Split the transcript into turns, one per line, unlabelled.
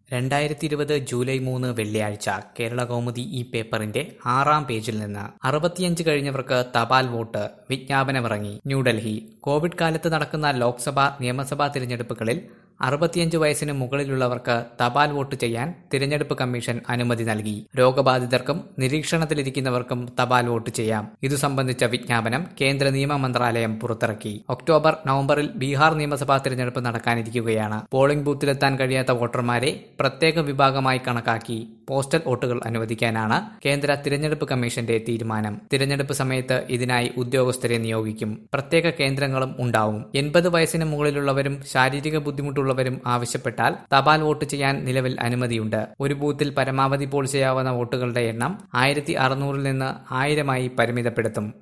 രണ്ടായിരത്തി ഇരുപത് ജൂലൈ മൂന്ന് വെള്ളിയാഴ്ച കേരള കൗമുദി ഈ പേപ്പറിന്റെ ആറാം പേജിൽ നിന്ന് അറുപത്തിയഞ്ച് കഴിഞ്ഞവർക്ക് തപാൽ വോട്ട് വിജ്ഞാപനമിറങ്ങി ന്യൂഡൽഹി കോവിഡ് കാലത്ത് നടക്കുന്ന ലോക്സഭാ നിയമസഭാ തിരഞ്ഞെടുപ്പുകളിൽ അറുപത്തിയഞ്ച് വയസ്സിന് മുകളിലുള്ളവർക്ക് തപാൽ വോട്ട് ചെയ്യാൻ തിരഞ്ഞെടുപ്പ് കമ്മീഷൻ അനുമതി നൽകി രോഗബാധിതർക്കും നിരീക്ഷണത്തിലിരിക്കുന്നവർക്കും തപാൽ വോട്ട് ചെയ്യാം ഇതു സംബന്ധിച്ച വിജ്ഞാപനം കേന്ദ്ര നിയമ മന്ത്രാലയം പുറത്തിറക്കി ഒക്ടോബർ നവംബറിൽ ബീഹാർ നിയമസഭാ തിരഞ്ഞെടുപ്പ് നടക്കാനിരിക്കുകയാണ് പോളിംഗ് ബൂത്തിലെത്താൻ കഴിയാത്ത വോട്ടർമാരെ പ്രത്യേക വിഭാഗമായി കണക്കാക്കി പോസ്റ്റൽ വോട്ടുകൾ അനുവദിക്കാനാണ് കേന്ദ്ര തിരഞ്ഞെടുപ്പ് കമ്മീഷന്റെ തീരുമാനം തിരഞ്ഞെടുപ്പ് സമയത്ത് ഇതിനായി ഉദ്യോഗസ്ഥരെ നിയോഗിക്കും പ്രത്യേക കേന്ദ്രങ്ങളും ഉണ്ടാവും എൺപത് വയസ്സിന് മുകളിലുള്ളവരും ശാരീരിക ബുദ്ധിമുട്ടുള്ളവരും ആവശ്യപ്പെട്ടാൽ തപാൽ വോട്ട് ചെയ്യാൻ നിലവിൽ അനുമതിയുണ്ട് ഒരു ബൂത്തിൽ പരമാവധി പോൾ ചെയ്യാവുന്ന വോട്ടുകളുടെ എണ്ണം ആയിരത്തി അറുന്നൂറിൽ നിന്ന് ആയിരമായി പരിമിതപ്പെടുത്തും